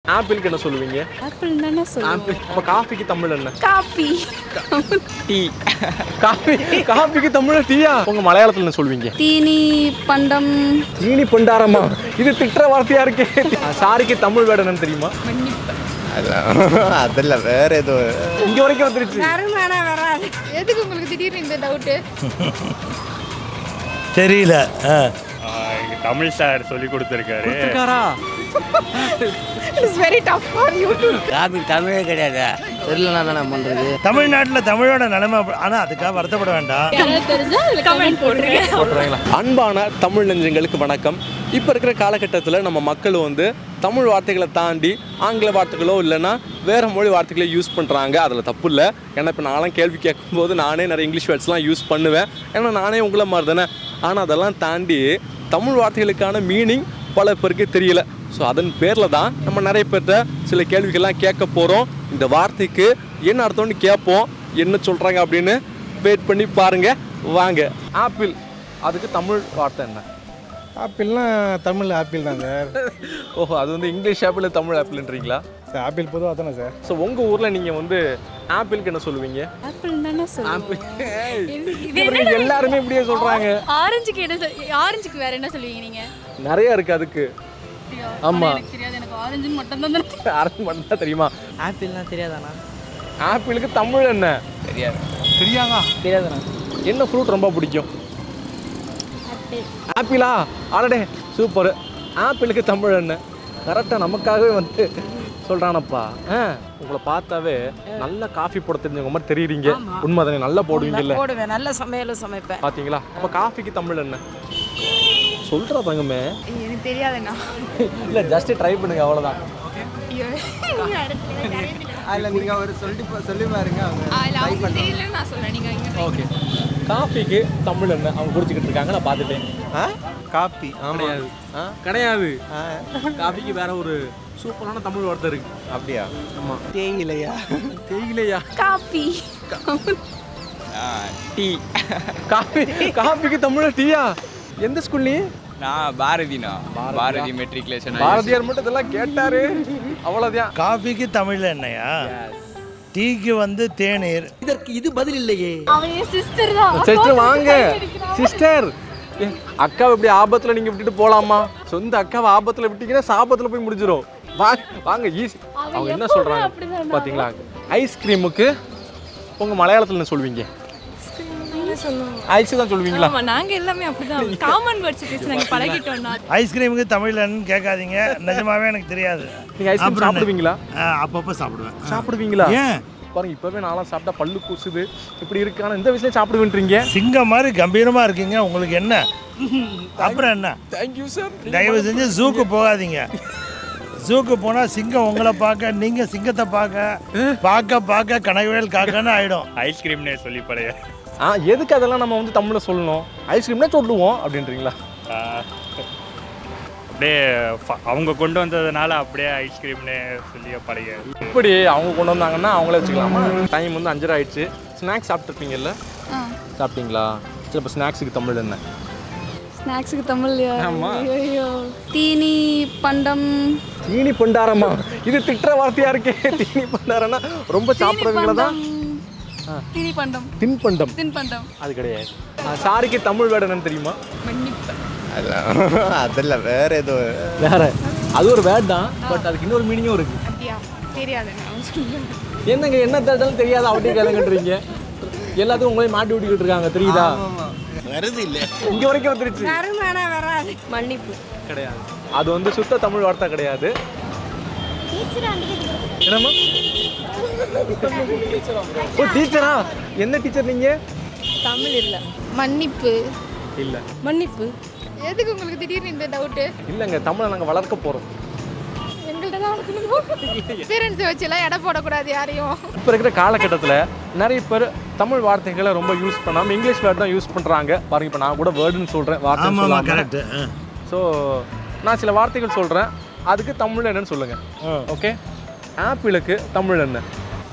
ஆப்பிளுக்கு என்ன சொல்லுவீங்க ஆப்பிள் தானே சொல்லுவோம் ஆப்பிள் அப்போ காஃபிக்கு தமிழ் என்ன காப்பி டீ காஃபி காஃபிக்கு தமிழ் டீயா உங்க மலையாளத்துல என்ன சொல்லுவீங்க தீனி பண்டம் தீனி பண்டாரமா இது திட்டுற வார்த்தையா இருக்கே சாரிக்கு தமிழ் வேர்டு என்னன்னு தெரியுமா அதில் வேற ஏதோ இங்க வரைக்கும் வந்துருச்சு வருமானா வராது எதுக்கு உங்களுக்கு திடீர்னு இந்த டவுட்டு தெரியல ஆ தமிழ் சார் சொல்லி கொடுத்துருக்காரு இருக்காரா it's very tough for you to coffee தமிழே கிடையாது தெரியலனா தானே பண்ணுறது தமிழ்நாட்டில் தமிழோட நிலைமை அப்படி- ஆனா அதுக்காக வருத்தப்பட வேண்டாம் தெரிஞ்சா கமெண்ட் போட்டுருங்க போட்டுறாங்களா அன்பான தமிழ் நெஞ்சங்களுக்கு வணக்கம் இப்போ இருக்கிற காலகட்டத்தில் நம்ம மக்கள் வந்து தமிழ் வார்த்தைகளை தாண்டி ஆங்கில வார்த்தைகளோ இல்லைன்னா வேறு மொழி வார்த்தைகளோ யூஸ் பண்ணுறாங்க அதில் தப்பு இல்லை ஏன்னா இப்போ நான்லாம் கேள்வி கேட்கும்போது நானே நிறைய இங்கிலீஷ் வேர்ட்ஸ்லாம் யூஸ் பண்ணுவேன் ஏன்னா நானே உங்களை மாதிரி தானே ஆனால் அதெல்லாம் தாண்டி தமிழ் வார்த்தைகளுக்கான மீனிங் பல பேருக்கு தெரியல ஸோ அதன் பேரில் தான் நம்ம நிறைய பேர்கிட்ட சில கேள்விகள்லாம் கேட்க போகிறோம் இந்த வார்த்தைக்கு என்ன அர்த்தம்னு கேட்போம் என்ன சொல்கிறாங்க அப்படின்னு வெயிட் பண்ணி பாருங்க வாங்க ஆப்பிள் அதுக்கு தமிழ் வார்த்தை என்ன ஆப்பிள்னா தமிழ் ஆப்பிள் தான் சார் ஓஹோ அது வந்து இங்கிலீஷ் ஆப்பிள் தமிழ் ஆப்பிள்ன்றீங்களா சார் ஆப்பிள் பொதுவாக தானே சார் ஸோ உங்கள் ஊரில் நீங்கள் வந்து ஆப்பிளுக்கு என்ன சொல்லுவீங்க ஆப்பிள் தானே சொல்லுவோம் ஆப்பிள் இவங்க எல்லாருமே இப்படியே சொல்கிறாங்க ஆரஞ்சுக்கு என்ன சொல் ஆரஞ்சுக்கு வேற என்ன சொல்லுவீங்க நீங்க நிறைய இருக்குது அதுக்கு ஆமா. எனக்கு தெரியாது எனக்கு ஆரஞ்சு மட்டும் தான் தெரியும். அரசு மட்டும் தான் தெரியுமா ஆப்பிள்லாம் தெரியாதாண்ணா ஆப்பிளுக்கு தமிழ் என்ன தெரியாது தெரியாதா தெரியாதுண்ணா என்ன ஃப்ரூட் ரொம்ப பிடிக்கும் ஆப்பிளா ஆடடே சூப்பர் ஆப்பிளுக்கு தமிழ் என்ன கரெக்டாக நமக்காகவே வந்து சொல்கிறானப்பா ஆ உங்களை பார்த்தாவே நல்ல காஃபி போட தெரிஞ்சவங்க மாதிரி தெரியுறீங்க உண்மை தானே நல்லா போடுவீங்கல்ல போடுவேன் நல்ல சமையலும் சமைப்பேன் பார்த்தீங்களா அப்போ காஃபிக்கு தமிழ் என்ன சொல்கிறா தங்கமே எனக்கு தெரியாதுண்ணா இல்லை ஜஸ்ட் ட்ரை பண்ணுங்க அவ்வளோதான் அதில் நீங்கள் ஒரு சொல்லிட்டு சொல்லி பாருங்க அவங்க அதில் அவங்க தெரியலன்னு நான் சொல்கிறேன் நீங்கள் இங்கே ஓகே காஃபிக்கு தமிழ் என்ன அவங்க குடிச்சிக்கிட்டு இருக்காங்க நான் பார்த்துட்டேன் ஆ காப்பி கிடையாது ஆ கிடையாது காஃபிக்கு வேற ஒரு சூப்பரான தமிழ் வார்த்தை இருக்கு அப்படியா ஆமாம் தேயிலையா தேயிலையா காப்பி டீ காஃபி காஃபிக்கு தமிழ் டீயா எந்த ஸ்கூல்லையே நான் பாரதிண்ணா பாரதி மெட்ரிகுலேஷன் பாரதியார் மட்டும் இதெல்லாம் கேட்டாரு அவ்வளோதான் காஃபிக்கு தமிழ்ல என்னையா டீக்கு வந்து தேநீர் அவன் என் சிஸ்டர் தான் சிஸ்டர் வாங்க சிஸ்டர் அக்காவை இப்படி ஆபத்தில் நீங்கள் விட்டுட்டு போகலாமா சொந்த அக்காவை ஆபத்தில் விட்டீங்கன்னா சாபத்தில் போய் முடிஞ்சிடும் வாங்க வாங்க ஈஸி அவங்க என்ன சொல்கிறாங்க பார்த்தீங்களா ஐஸ்கிரீமுக்கு உங்கள் மலையாளத்தில் என்ன சொல்வீங்க ஐஸ் தான் சொல்வீங்களா ஆமா நாங்க எல்லாமே அப்படிதான் காமன் வேர்ட்ஸ் பேசி நாங்க பழகிட்டோம்னா ஐஸ்கிரீமுக்கு தமிழ்ல என்னன்னு கேட்காதீங்க நிஜமாவே எனக்கு தெரியாது நீங்கள் ஐஸ்கிரீம் அப்புறம் என்ன? சாப்பிடுவீங்களா ஆ, அப்பப்போ சாப்பிடுவேன் ஆ. சாப்பிடுவீங்களா ஏன் பாருங்க இப்பவே நான்லாம் சாப்பிட்டா பல்லு கூசுது இப்படி இருக்கு ஆனா இந்த வயசுல சாப்பிடுவேன்றீங்க சிங்கம் மாதிரி கம்பீரமா இருக்கீங்க உங்களுக்கு என்ன அப்புறம் என்ன தேங்க்யூ சார் தயவு செஞ்சு ஜூக்கு போகாதீங்க ஜூக்கு போனால் சிங்கம் உங்களை பார்க்க நீங்கள் சிங்கத்தை பார்க்க பார்க்க பார்க்க கனகவேல் காக்கன்னு ஆயிடும் ஐஸ்கிரீம்னே சொல்லி பழைய ஆ எதுக்கு அதெல்லாம் நம்ம வந்து தமிழ்ல சொல்லணும் ஐஸ்கிரீம்னா சொல்லுவோம் அப்படின்றீங்களா அப்படியே ஃப- அவங்க கொண்டு வந்ததுனால அப்படியே ஐஸ்கிரீம்னே சொல்லி பழைய இப்படி அவங்க கொண்டு வந்தாங்கன்னா அவங்களே வச்சுக்கலாமா டைம் வந்து அஞ்சரை ஆயிடுச்சு ஸ்நாக்ஸ் சாப்பிட்டுருப்பீங்கல்ல சாப்பிட்டீங்களா சரி இப்போ ஸ்நாக்ஸுக்கு தமிழ் என்ன ஸ்நாக்ஸுக்கு தமிழ் ஆமா. ஐயோ தீனி பண்டம் தீனி பண்டாரமா இது திட்டுற வார்த்தையா இருக்கே தீனி பண்டாரம்னா ரொம்ப சாப்பிட்றவங்கள தான் தீனி பண்டம் தின்பண்டம் தின்பண்டம் அது கிடையாது ஆ, சாரிக்கு தமிழ் வேர்டு என்னன்னு தெரியுமா அதில் வேற ஏதோ வேற அது ஒரு வேர்ட் தான் பட் அதுக்கு இன்னொரு மீனிங்கும் இருக்கு அப்படியா தெரியாதுண்ணா அவங்க சொல்லுங்க என்னங்க என்ன தேட்டாலும் தெரியாத அவட்டி கேளுங்கன்றீங்க எல்லாத்துக்கும் உங்களையும் மாட்டி விட்டுக்கிட்டு இருக்காங்க தெரியுதா வருது இல்லை இங்க வரைக்கும் வந்துருச்சு வருமானா வராது மன்னிப்பு கிடையாது அது வந்து சுத்த தமிழ் வார்த்தை கிடையாது என்னம்மா ஓ டீச்சரா என்ன டீச்சர் நீங்க தமிழ் இல்ல மன்னிப்பு இல்ல மன்னிப்பு எதுக்கு உங்களுக்கு திடீர்னு இந்த டவுட்டு இல்லங்க தமிழை நாங்க வளர்க்க போறோம் எங்கள்கிட்ட தான் வளர்க்கணும் பேரண்ட்ஸை வச்சுலாம் எடை போடக்கூடாது யாரையும் இப்போ இருக்கிற காலகட்டத்தில் நிறைய பேர் தமிழ் வார்த்தைகளை ரொம்ப யூஸ் பண்ணாமல் இங்கிலீஷ் வேர்ட் தான் யூஸ் பண்ணுறாங்க பாருங்க இப்போ நான் கூட வேர்டுன்னு சொல்கிறேன் ஆமாம் ஆமாம் வார்த்தை கரெக்டு ஸோ நான் சில வார்த்தைகள் சொல்கிறேன் அதுக்கு தமிழ் என்னன்னு சொல்லுங்கள் ஓகே ஆப்பிளுக்கு தமிழ் என்ன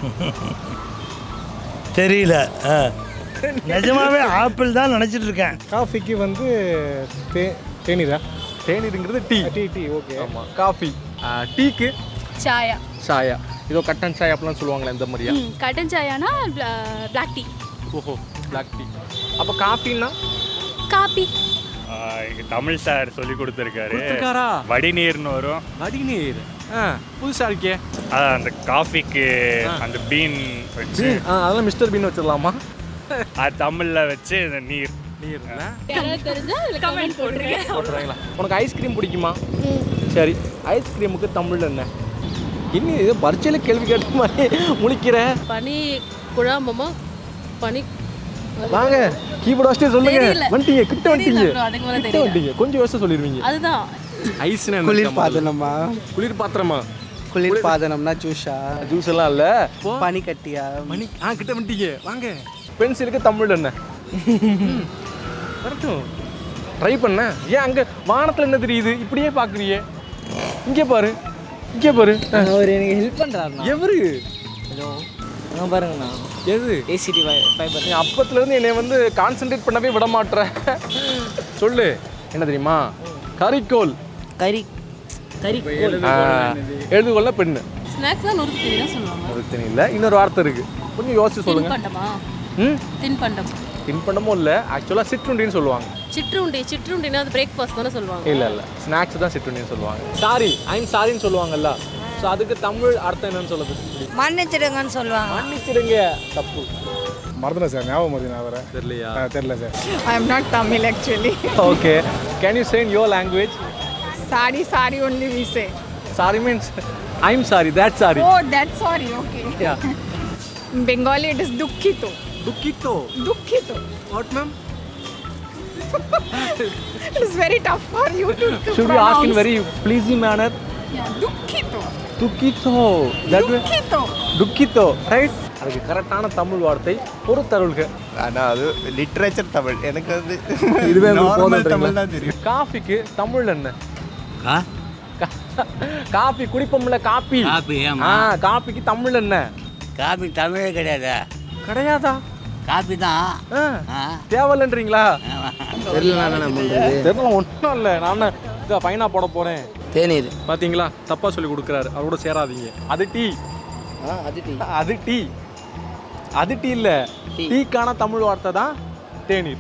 தெரியல ஆ. நிஜமாவே ஆப்பிள் தான் நினச்சிட்டு இருக்கேன் காஃபிக்கு வந்து தே தேநீரா தேநீருங்கிறது டீ டீ டீ ஓகே ஆமாம் காஃபி டீக்கு சாயா சாயா இதோ கட்டன் சாய் அப்படிலாம் சொல்லுவாங்களே இந்த மாதிரியா ம் கட்டன் சாயானா பிளாக் டீ ஓஹோ பிளாக் டீ அப்போ காஃபின்னா காபி இங்க தமிழ் சார் சொல்லி கொடுத்துருக்காரு கொடுத்துருக்காரா? வடிநீர்னு வரும் வடிநீர் ஆ புதுசாக இருக்கே அதான் அந்த காஃபிக்கு அந்த பீன் வச்சு ஆ அதெல்லாம் மிஸ்டர் பீன் வச்சிடலாமா அது தமிழ்ல வச்சு இந்த நீர் நீர் யாராவது தெரிஞ்சா அதில் கமெண்ட் போட்டுருங்க போட்டுறாங்களா உனக்கு ஐஸ்கிரீம் பிடிக்குமா சரி ஐஸ்கிரீமுக்கு தமிழ் என்ன இன்னும் இது பரீட்சையில் கேள்வி கேட்ட மாதிரி முழிக்கிற பனி குழாம்பமா பனி வாங்க கீபோர்ட் வச்சுட்டு சொல்லுங்க தெரியல. வந்துட்டீங்க கிட்ட வந்துட்டீங்க bro, அதுக்கு மேல கிட்ட தெரியல. வந்துட்டீங்க கொஞ்சம் யோசிச்சு சொல்லிடுவீங்க அதுதான் ஐஸ்னா குளிர் பாதனமா குளிர் பாத்திரமா குளிர் பாதனம்னா ஜூஸா ஜூஸ் எல்லாம் இல்ல பனி கட்டியா மணி ஆ கிட்ட வந்துட்டீங்க வாங்க பென்சிலுக்கு தமிழ் என்ன ம், வரட்டும் ட்ரை பண்ண ஏன் அங்க வானத்துல என்ன தெரியுது இப்படியே பாக்குறியே இங்கே பாரு இங்கே பாரு ஆ, அவர் எனக்கு ஹெல்ப் பண்ணுறாருண்ணா எவரு ஹலோ அங்கே பாருங்கண்ணா எது ஏசிடி ஃபைபர் நீ அப்பத்துல இருந்து என்னை வந்து கான்சென்ட்ரேட் பண்ணவே விட மாட்ற சொல்லு என்ன தெரியுமா கரிக்கோல் கறி கறி ஆ, எழுதுகோல்ல பெண்ணு ஸ்நாக்ஸ் தான் நொறுக்கு தீனி தான் சொல்லுவாங்க அது தெரியல இன்னொரு வார்த்தை இருக்கு கொஞ்சம் யோசிச்சு சொல்லுங்க தின்பண்டமா ம் தின்பண்டம் தின்பண்டமும் இல்லை ஆக்சுவலாக சிற்றுண்டின்னு சொல்லுவாங்க சிற்றுண்டி சிற்றுண்டினா அது பிரேக்ஃபாஸ்ட் தானே சொல்லுவாங்க இல்லை இல்லை ஸ்நாக்ஸ் தான் சிற்றுண்டின்னு சொல்லுவாங்க சாரி ஐம் சாரின்னு சொல்லுவாங்கல்ல ஸோ அதுக்கு தமிழ் அர்த்தம் என்னன்னு சொல்லுது மன்னிச்சிடுங்கன்னு சொல்லுவாங்க மன்னிச்சிடுங்க தப்பு மறந்துடும் சார் ஞாபகம் மருதி நான் வர தெரியலையா தெரில sir I am not Tamil actually okay can you say your language sorry sorry only we say sorry means I'm sorry that sorry oh that sorry okay In Bengali it is dukkito. துக்கித்தோ Dukkito. What ma'am It is very tough for you to, to should you ask in pronounce. Very pleasing manner Yeah, dukkito. துக்கித்தோ that Dukkito. துக்கித்தோ right அதுக்கு கரெக்டான தமிழ் வார்த்தை பொறுத்தருள்க ஆனால் அது literature Tamil எனக்கு வந்து இதுவே உங்களுக்கு normal போதுன்றீங்களா? தமிழ் தான் தெரியும் காஃபிக்கு தமிழ் என்ன ஆ கா- காபி குடிப்போம்ல காப்பி காப்பி, ஆமா. ஆ காப்பிக்கு தமிழ் என்ன காபி தமிழே கிடையாது கிடையாதா காபி தான் ஆ, ஆ தேவையில்லைன்றீங்களா தெரியல என்ன பண்ணுறது தெரியல ஒன்றும் இல்லை நான் இதை ஃபைனாக போட போகிறேன் தேநீர் பார்த்தீங்களா தப்பாக சொல்லி கொடுக்குறாரு அவரோட சேராதீங்க அது டீ ஆ அது டீ அது டீ அது டீ இல்லை டீக்கான தமிழ் வார்த்தை தான் தேநீர்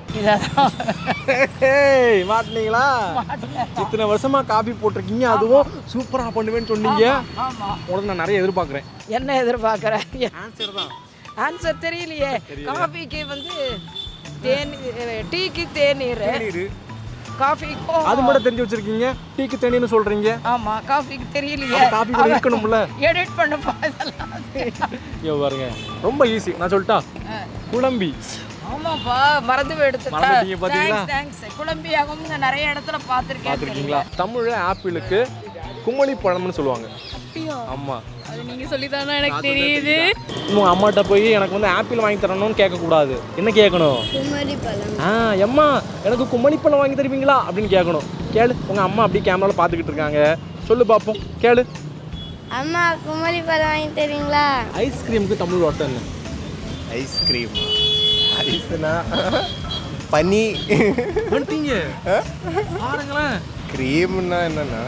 ஏய், மாட்டினீங்களா இத்தனை வருஷமா காபி போட்டிருக்கீங்க அதுவும் சூப்பரா பண்ணுவேன்னு சொன்னீங்க உனக்கு நான் நிறைய எதிர்பார்க்குறேன் என்ன எதிர்பார்க்குற ஆன்சர் தான் ஆன்சர் தெரியலையே காஃபிக்கு வந்து தேநீர் டீக்கு தேநீர் தேநீர் காஃபி அது மட்டும் தெரிஞ்சு வச்சிருக்கீங்க டீக்கு தேநீர்னு சொல்றீங்க ஆமா காஃபிக்கு தெரியலையே அப்ப காபி கூட இருக்கணும்ல எடிட் பண்ணப்பா இதெல்லாம் ஐயோ பாருங்க ரொம்ப ஈஸி நான் சொல்லிட்டா குழம்பி ஆமாப்பா மறந்து மறந்துட்டீங்க பாத்தீங்களா? எடுத்துட்டேன் தேங்க்ஸ் குழம்பியாகவும் நான் நிறைய இடத்துல பார்த்துருக்கேன் பார்த்துருக்கீங்களா தமிழ்ல ஆப்பிளுக்கு குமளி பழம்னு சொல்லுவாங்க ஆமா அது நீங்க சொல்லி தானே எனக்கு தெரியுது உங்க அம்மாட்ட போய் எனக்கு வந்து ஆப்பிள் வாங்கி தரணும்னு கேட்கக்கூடாது என்ன கேட்கணும் ஆ எம்மா எனக்கு குமளி பழம் வாங்கி தருவீங்களா அப்படின்னு கேட்கணும் கேளு உங்க அம்மா அப்படி கேமரால பார்த்துக்கிட்டு இருக்காங்க சொல்லு பார்ப்போம் கேளு அம்மா குமரி பழம் வாங்கி தரீங்களா ஐஸ்கிரீமுக்கு தமிழ் வார்த்தை என்ன ஐஸ்கிரீம் ஐஸ்னா பனி வந்துட்டீங்க பாருங்களேன் க்ரீம்னா என்னன்னா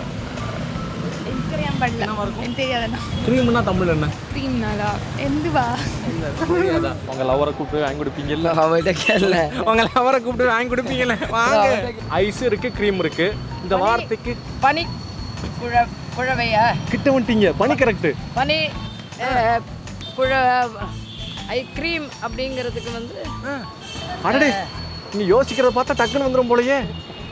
தெரியாம பண்ணல எனக்கு தெரியாதுண்ணா க்ரீம்னா தமிழ் என்ன க்ரீம்னாலா எந்துவா தெரியாதா உங்க லவரை கூப்பிட்டு வாங்கி கொடுப்பீங்கல்ல அவர்கிட்ட கேள்ல உங்க லவரை கூப்பிட்டு வாங்கி கொடுப்பீங்கல்ல வாங்க ஐஸ் இருக்கு க்ரீம் இருக்கு இந்த வார்த்தைக்கு பனி குழ குழவையா கிட்ட வந்துட்டீங்க பனி கரெக்ட் பனி அஹ், குழ ஐ க்ரீம் அப்படிங்கிறதுக்கு வந்து அடடே நீ யோசிக்கிறத பார்த்தா டக்குன்னு வந்துடும் போலயே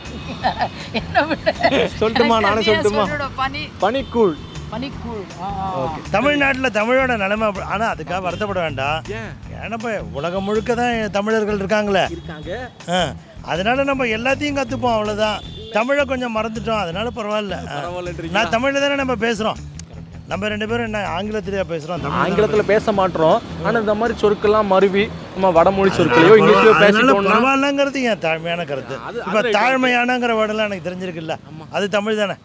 என்ன விட சொல்லட்டுமா நானே எனக்கு சொல்லட்டுமா சொல்லிவிடு, பனி பனிக்கூழ் பனிக்கூழ் ஆ. தமிழ்நாட்டில் தமிழோட நிலைமை அப்படி- ஆனா அதுக்காக வருத்தப்பட வேண்டாம் ஏன் ஏன்னா இப்போ உலகம் முழுக்க தான் தமிழர்கள் இருக்காங்களே இருக்காங்க ஆ, அதனால நம்ம எல்லாத்தையும் கற்றுப்போம் அவ்வளோதான் தமிழை கொஞ்சம் மறந்துட்டோம் அதனால பரவாயில்ல ஆ. பரவாயில்லன்றீங்களா? நான் தமிழில் தானே நம்ம பேசுகிறோம் நம்ம ரெண்டு பேரும் என்ன ஆங்கிலத்திலேயே பேசுகிறோம் தமிழ் ஆங்கிலத்துல பேச மாட்டோம் ஆனா இந்த மாதிரி சொற்கள்லாம் மருவி நம்ம வடமொழி சொற்களையோ இங்கிலீஷ்லயோ அதனால பேசிட்டோம்னா பரவாயில்லங்கிறது என் தாழ்மையான கருத்து அது- இப்போ அது right. தாழ்மையானங்கிற வேர்டெல்லாம் எனக்கு தெரிஞ்சிருக்குல்ல அது தமிழ் தானே